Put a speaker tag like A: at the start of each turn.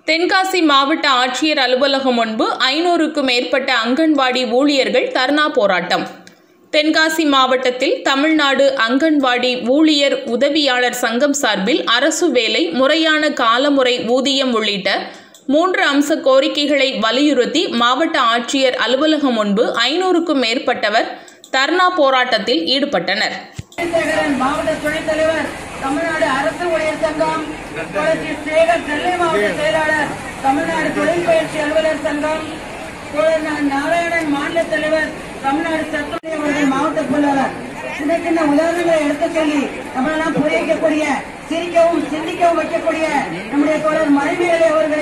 A: தென்காசி மாவட்ட ஆட்சியர் அலுவலகம் முன்பு ஐநூறுக்கும் மேற்பட்ட அங்கன்வாடி ஊழியர்கள் தர்ணா போராட்டம் தென்காசி மாவட்டத்தில் தமிழ்நாடு அங்கன்வாடி ஊழியர் உதவியாளர் சங்கம் சார்பில் அரசு வேலை முறையான காலமுறை ஊதியம் உள்ளிட்ட மூன்று அம்ச கோரிக்கைகளை வலியுறுத்தி மாவட்ட ஆட்சியர் அலுவலகம் முன்பு ஐநூறுக்கும் மேற்பட்டவர் தர்ணா போராட்டத்தில் ஈடுபட்டனர்
B: சந்திரசேகரன் மாவட்ட துணைத் தலைவர் தமிழ்நாடு அரசு ஊழியர் சங்கம் புரட்சி சேகர் நெல்லை மாவட்ட செயலாளர் தமிழ்நாடு தொழில் பயிற்சி அலுவலர் சங்கம் தோழர் நா- நாராயணன் மாநில தலைவர் தமிழ்நாடு சட்டமன்ற அவர்கள் மாவட்ட பொருளாளர் சின்ன சின்ன உதாரணங்களை எடுத்து சொல்லி நம்மளெல்லாம் புரிய வைக்கக்கூடிய சிரிக்கவும் சிந்திக்கவும் வைக்கக்கூடிய நம்முடைய தோழர் மறைமேலை அவர்களை